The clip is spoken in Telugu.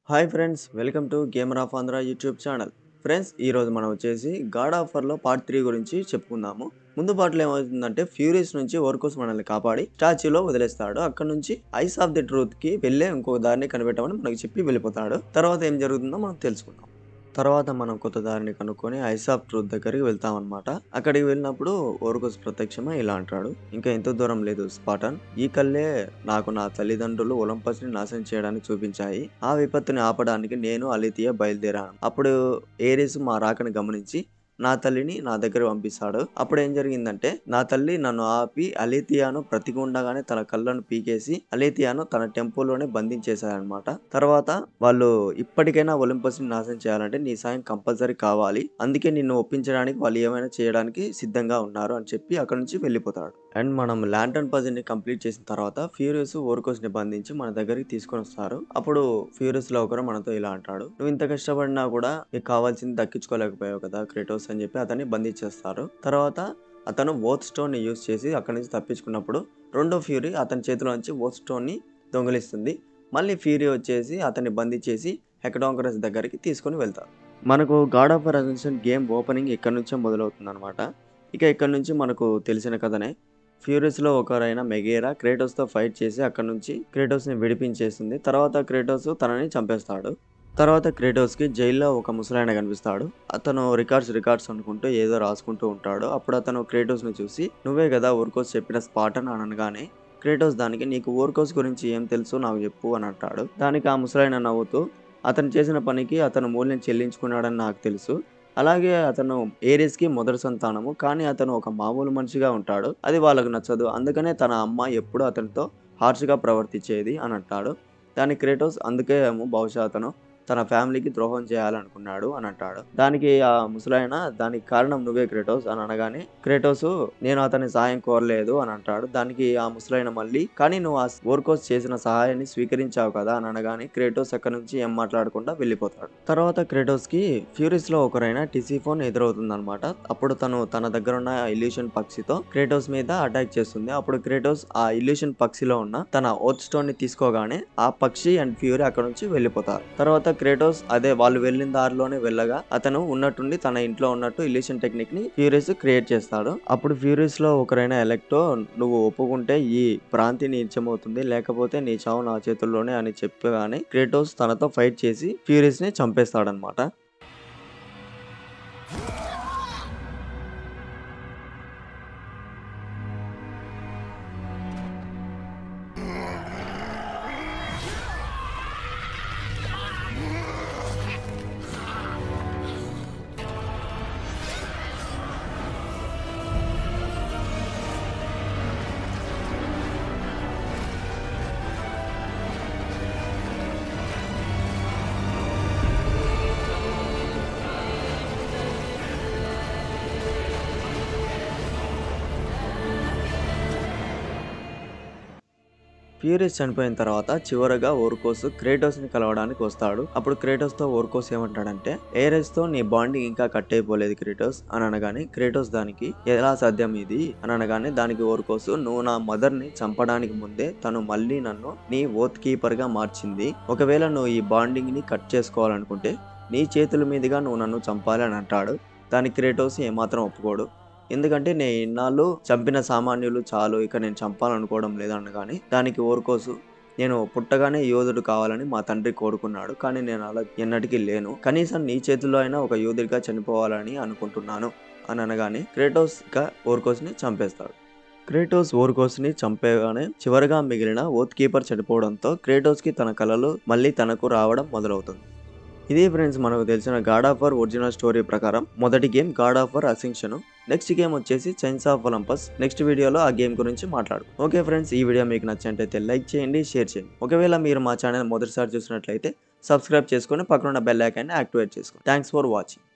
hi friends welcome to gamer of Andhra YouTube channel friends ఈరోజు మనం వచ్చేసి గాడ్ ఆఫర్లో పార్ట్ త్రీ గురించి చెప్పుకుందాము ముందు పాటలో ఏమవుతుందంటే ఫ్యూరియస్ నుంచి ఓర్కోస్ మనల్ని కాపాడి స్టాచ్యూలో వదిలేస్తాడు అక్కడ నుంచి ఐస్ ఆఫ్ ది ట్రూత్ కి వెళ్ళే ఇంకొక దారిని కనిపెట్టమని మనకి చెప్పి వెళ్ళిపోతాడు తర్వాత ఏం జరుగుతుందో మనం తెలుసుకుందాం తర్వాత మనం కొత్త దారిని కనుక్కొని ఐస్ ఆఫ్ ట్రూత్ దగ్గరికి వెళ్తాం అనమాట అక్కడికి వెళ్ళినప్పుడు ఓర్కోస్ ప్రత్యక్షమై ఇలా అంటాడు ఇంకా ఎంత దూరం లేదు స్పాటన్ ఈ కళ్ళే నాకు నా తల్లిదండ్రులు ఒలంపస్ ని నాశనం చేయడానికి చూపించాయి ఆ విపత్తుని ఆపడానికి నేను అలితియా బయలుదేరాను అప్పుడు ఏరిస్ మా రాకని గమనించి నా తల్లిని నా దగ్గర పంపిస్తాడు అప్పుడు ఏం జరిగిందంటే నా తల్లి నన్ను ఆపి అలేతియాను ప్రతిగుండగానే తన కళ్ళను పీకేసి అలేతియాను తన టెంపుల్లోనే బంధించేశారనమాట తర్వాత వాళ్ళు ఇప్పటికైనా ఒలింపస్ ని నాశనం చేయాలంటే నీ సాయం కంపల్సరీ కావాలి అందుకే నిన్ను ఒప్పించడానికి వాళ్ళు ఏమైనా చేయడానికి సిద్ధంగా ఉన్నారు అని చెప్పి అక్కడ నుంచి వెళ్ళిపోతాడు అండ్ మనం ల్యాంటన్ పజిల్ ని కంప్లీట్ చేసిన తర్వాత ఫ్యూరియస్ ఓర్కోస్ ని బంధించి మన దగ్గరికి తీసుకొని వస్తారు అప్పుడు ఫ్యూరియస్ లో ఒకరు మనతో ఇలా అంటాడు నువ్వు ఇంత కష్టపడినా కూడా నీకు కావాల్సింది దక్కించుకోలేకపోయావు కదా క్రేటోస్ అని చెప్పి అతన్ని బంధించేస్తారు తర్వాత అతను ఓత్ స్టోన్ ని యూజ్ చేసి అక్కడి నుంచి తప్పించుకున్నప్పుడు రెండో ఫ్యూరీ అతని చేతిలో నుంచి ఓత్ స్టోన్ ని దొంగిలిస్తుంది మళ్ళీ ఫ్యూరీ వచ్చేసి అతన్ని బంధించేసి హెకడాంకరస్ దగ్గరికి తీసుకొని వెళ్తారు మనకు God of resolution game opening ఇక్కడ నుంచే మొదలవుతుంది అనమాట ఇక ఇక్కడ నుంచి మనకు తెలిసిన కథనే ఫ్యూరియస్లో ఒకరైన మెగేరా క్రేటోస్తో ఫైట్ చేసి అక్కడ నుంచి క్రేటోస్ని విడిపించేస్తుంది తర్వాత క్రేటోస్ తనని చంపేస్తాడు తర్వాత క్రేటోస్కి జైల్లో ఒక ముసలాయన కనిపిస్తాడు అతను రికార్డ్స్ రికార్డ్స్ అనుకుంటూ ఏదో రాసుకుంటూ ఉంటాడు అప్పుడు అతను క్రేటోస్ని చూసి నువ్వే కదా ఊరుకోస్ చెప్పిన స్పాట్ అని అనగానే క్రేటోస్ దానికి నీకు ఊరుకోస్ గురించి ఏం తెలుసు నాకు చెప్పు అని అంటాడు దానికి ఆ ముసలాయన నవ్వుతూ అతను చేసిన పనికి అతను మూల్యం చెల్లించుకున్నాడని నాకు తెలుసు అలాగే అతను ఏరియస్కి మొదటి సంతానము కానీ అతను ఒక మామూలు మనిషిగా ఉంటాడు అది వాళ్ళకు నచ్చదు అందుకనే తన అమ్మ ఎప్పుడు అతనితో హార్ష్గా ప్రవర్తించేది అని అంటాడు దాని క్రేటోస్ అందుకే ఏమో బహుశా అతను తన ఫ్యామిలీకి ద్రోహం చేయాలనుకున్నాడు అని అంటాడు దానికి ఆ ముసలాయన దానికి కారణం నువ్వే క్రేటోస్ అని అనగానే క్రేటోస్ నేను అతని సహాయం కోరలేదు అని అంటాడు దానికి ఆ ముసలాయన మళ్ళీ కానీ నువ్వు ఆ ఓర్కోస్ చేసిన సహాయాన్ని స్వీకరించావు కదా అని అనగానే క్రేటోస్ అక్కడ నుంచి ఏం మాట్లాడకుండా వెళ్ళిపోతాడు తర్వాత క్రేటోస్ కి ఫ్యూరిస్ లో ఒకరైన టిసిఫోన్ ఎదురవుతుంది అనమాట అప్పుడు తను తన దగ్గర ఉన్న ఇల్యూషన్ పక్షితో క్రేటోస్ మీద అటాక్ చేస్తుంది అప్పుడు క్రేటోస్ ఆ ఇల్యూషన్ పక్షిలో ఉన్న తన ఓత్ స్టోన్ ని తీసుకోగానే ఆ పక్షి అండ్ ఫ్యూరీ అక్కడ నుంచి వెళ్ళిపోతారు తర్వాత క్రేటోస్ అదే వాళ్ళు వెళ్ళిన దారిలోనే వెళ్ళగా అతను ఉన్నట్టుండి తన ఇంట్లో ఉన్నట్టు ఇల్యూషన్ టెక్నిక్ ని ఫ్యూరియస్ క్రియేట్ చేస్తాడు అప్పుడు ఫ్యూరియస్ లో ఒకరైన ఎలక్టో నువ్వు ఒప్పుకుంటే ఈ ప్రాంతి నీచమవుతుంది లేకపోతే నీ చావు నా చేతుల్లోనే అని చెప్పగానే క్రేటోస్ తనతో ఫైట్ చేసి ఫ్యూరియస్ ని చంపేస్తాడనమాట ఫ్యూరియస్ చనిపోయిన తర్వాత చివరగా ఓర్కోస్ క్రేటోస్ ని కలవడానికి వస్తాడు అప్పుడు క్రేటోస్ తో ఓర్కోస్ ఏమంటాడంటే ఏరెస్ తో నీ బాండింగ్ ఇంకా కట్ అయిపోలేదు క్రేటోస్ అని అనగానే క్రేటోస్ దానికి ఎలా సాధ్యం ఇది అని అనగానే దానికి ఓర్కోస్ నువ్వు నా మదర్ ని చంపడానికి ముందే తను మళ్ళీ నన్ను నీ ఓత్ కీపర్ గా మార్చింది ఒకవేళ నువ్వు ఈ బాండింగ్ ని కట్ చేసుకోవాలనుకుంటే నీ చేతుల మీదుగా నువ్వు నన్ను చంపాలి అని అంటాడు దానికి క్రేటోస్ ఏమాత్రం ఒప్పుకోడు ఎందుకంటే నేను ఇన్నాళ్ళు చంపిన సామాన్యులు చాలు ఇక నేను చంపాలనుకోవడం లేదనగానే దానికి ఓర్కోసు నేను పుట్టగానే యోధుడు కావాలని మా తండ్రి కోరుకున్నాడు కానీ నేను అలా ఎన్నటికీ లేను కనీసం నీ చేతుల్లో అయినా ఒక యోధుడిగా చనిపోవాలని అనుకుంటున్నాను అని అనగానే క్రేటోస్ ఇక ఓర్కోస్ని చంపేస్తాడు క్రేటోస్ ఓర్కోస్ని చంపేగానే చివరిగా మిగిలిన ఓత్ కీపర్ చనిపోవడంతో క్రేటోస్కి తన కళలు మళ్ళీ తనకు రావడం మొదలవుతుంది ఇది ఫ్రెండ్స్ మనకు తెలిసిన God of war original story ప్రకారం మొదటి game God of war Ascension next game వచ్చేసి చైన్స్ ఆఫ్ ఒలంపస్ నెక్స్ట్ వీడియోలో ఆ గేమ్ గురించి మాట్లాడు ఓకే ఫ్రెండ్స్ ఈ వీడియో మీకు నచ్చినట్లయితే లైక్ చేయండి షేర్ చేయండి ఒకవేళ మీరు మా ఛానల్ మొదటిసారి చూసినట్లయితే సబ్స్క్రైబ్ చేసుకొని పక్కన బెల్ ఐకాన్ని యాక్టివేట్ చేసుకోండి థ్యాంక్స్ ఫర్ వాచింగ్